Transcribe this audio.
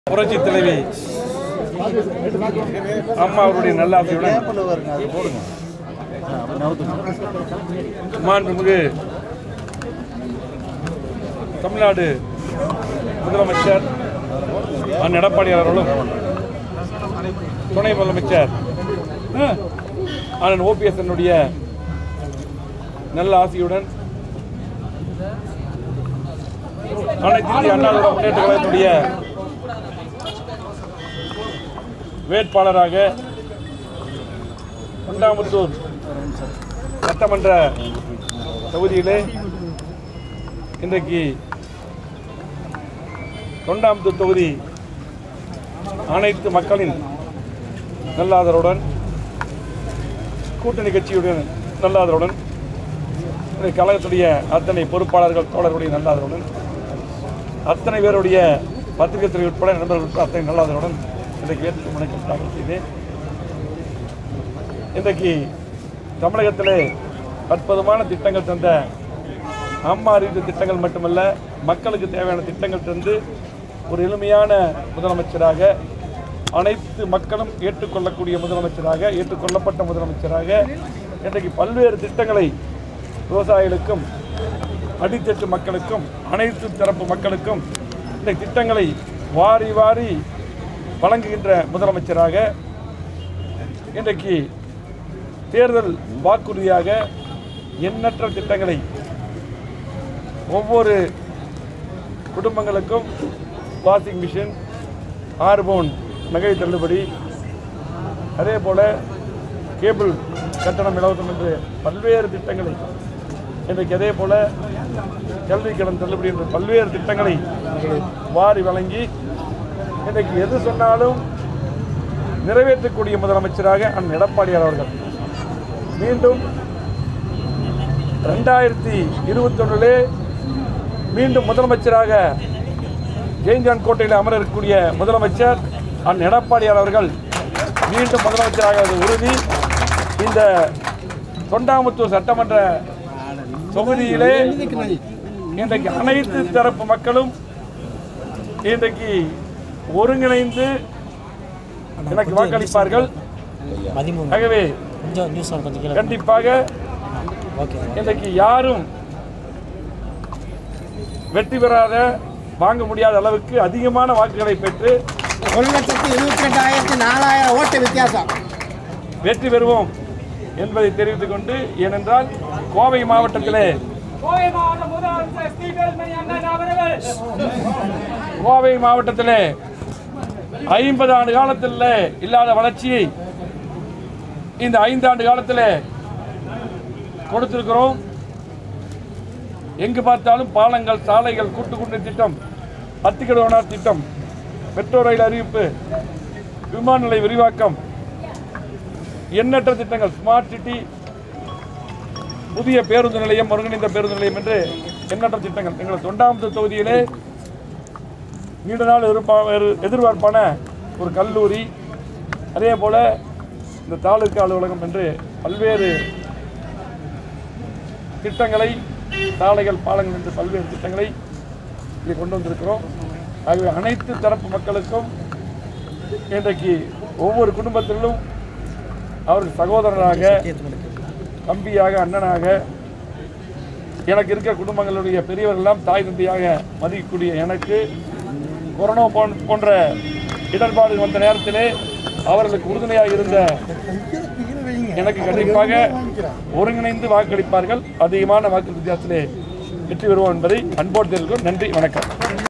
புரட்சி தலைவி அம்மா அவருடைய நல்லாசையுடன் மாண்புமிகு தமிழ்நாடு முதலமைச்சர் அண்ணன் எடப்பாடியார் அவர்களும் துணை முதலமைச்சர் அஹ், அண்ணன் ஓபிஎஸ் என்னுடைய நல்ல ஆசையுடன் அனைத்து இந்திய அண்ணா திராவிட முன்னேற்ற கழகத்துடைய வேட்பாளராக தொண்டாமுத்தூர் சட்டமன்ற தொகுதியிலே இன்றைக்கு தொண்டாமுத்தூர் தொகுதி அனைத்து மக்களின் நல்ல ஆதரவுடன் கூட்டணி கட்சியுடன் நல்ல ஆதரவுடன் இன்றைக்கு கழகத்துடைய அத்தனை பொறுப்பாளர்கள் தோழர்களுடைய நல்ல ஆதரவுடன் அத்தனை பேருடைய பத்திரிகை துறை உட்பட நண்பர்களுக்கு அத்தனை நல்ல ஆதரவுடன் இன்றைக்கு வேட்பு மனுக்கள் தாக்கல் செய்தேன் இன்றைக்கு தமிழகத்திலே அற்புதமான திட்டங்கள் தந்த அம்மா அறிவித்த திட்டங்கள் மட்டுமல்ல மக்களுக்கு தேவையான திட்டங்கள் தந்து ஒரு எளிமையான முதலமைச்சராக அனைத்து மக்களும் ஏற்றுக்கொள்ளக்கூடிய முதலமைச்சராக ஏற்றுக்கொள்ளப்பட்ட முதலமைச்சராக இன்றைக்கு பல்வேறு திட்டங்களை விவசாயிகளுக்கும் அடித்தட்டு மக்களுக்கும் அனைத்து தரப்பு மக்களுக்கும் இந்த திட்டங்களை வாரி வாரி வழங்குகின்ற முதலமைச்சராக இன்றைக்கு தேர்தல் வாக்குறுதியாக எண்ணற்ற திட்டங்களை ஒவ்வொரு குடும்பங்களுக்கும் வாஷிங் மிஷின் ஹார்மோன் நகை தள்ளுபடி அதே போல கேபிள் கட்டணம் இலவசம் என்று பல்வேறு திட்டங்களை இன்றைக்கு அதே போல கல்வி கடன் தள்ளுபடி என்ற பல்வேறு திட்டங்களை வாரி வழங்கி இன்றைக்கு எது சொன்னாலும் நிறைவேற்றக்கூடிய முதலமைச்சராக அண்ணன் எடப்பாடியார் அவர்கள் மீண்டும் ரெண்டாயிரத்தி இருபத்தொன்னிலே மீண்டும் முதலமைச்சராக ஜெயின்ஜான் கோட்டையில் அமர இருக்கக்கூடிய முதலமைச்சர் அண்ணன் எடப்பாடியார் அவர்கள் மீண்டும் முதலமைச்சராக அது உறுதி இந்த தொண்டாமுத்தூர் சட்டமன்ற தொகுதியிலே இன்றைக்கு அனைத்து தரப்பு மக்களும் இன்றைக்கு ஒருங்கிணைந்து எனக்கு வாக்களிப்பார்கள் பதிமூணு ஆகவே கொஞ்சம் நியூஸ் கொஞ்சம் கீழே கண்டிப்பாக ஓகே இன்றைக்கு யாரும் வெற்றி பெறாத வாங்க முடியாத அளவுக்கு அதிகமான வாக்குகளை பெற்று ஒரு லட்சத்தி இருபத்தி ரெண்டாயிரத்தி நாலாயிரம் ஓட்டு வித்தியாசம் வெற்றி பெறுவோம் என்பதை தெரிவித்துக் கொண்டு ஏனென்றால் கோவை மாவட்டத்திலே கோவை மாவட்ட முதலமைச்சர் ஸ்ரீவேல் மணி அண்ணன் அவர்கள் கோவை மாவட்டத்திலே ஐம்பது ஆண்டு காலத்தில் இல்லாத வளர்ச்சியை இந்த ஐந்தாண்டு காலத்தில் கொடுத்திருக்கிறோம் எங்கு பார்த்தாலும் பாலங்கள் சாலைகள் கூட்டு குடிநீர் திட்டம் அத்திக்கடவனார் திட்டம் மெட்ரோ ரயில் அறிவிப்பு விமான நிலைய விரிவாக்கம் எண்ணற்ற திட்டங்கள் ஸ்மார்ட் சிட்டி புதிய பேருந்து நிலையம் ஒருங்கிணைந்த பேருந்து நிலையம் என்று எண்ணற்ற திட்டங்கள் எங்கள் தொண்டாமுத்தூர் தொகுதியிலே நீண்ட நாள் எதிர்ப்பா- எதிர்- எதிர்பார்ப்பான ஒரு கல்லூரி அதே போல இந்த தாலுக்கா அலுவலகம் என்று பல்வேறு திட்டங்களை சாலைகள் பாலங்கள் என்று பல்வேறு திட்டங்களை இங்கே கொண்டு வந்திருக்கிறோம் ஆகவே அனைத்து தரப்பு மக்களுக்கும் இன்றைக்கு ஒவ்வொரு குடும்பத்திலும் அவர்கள் சகோதரராக தம்பியாக அண்ணனாக எனக்கு இருக்கிற குடும்பங்களுடைய பெரியவர்களெல்லாம் தாய் தந்தையாக மதிக்கக்கூடிய எனக்கு கொரோனா போன்- போன்ற இடர்பாடு வந்த நேரத்திலே அவர்களுக்கு உறுதுணையாக இருந்த எனக்கு கண்டிப்பாக ஒருங்கிணைந்து வாக்களிப்பார்கள் அதிகமான வாக்கு வித்தியாசத்திலே வெற்றி பெறுவோம் என்பதை அன்போடு தெரிவிக்கிறோம் நன்றி வணக்கம்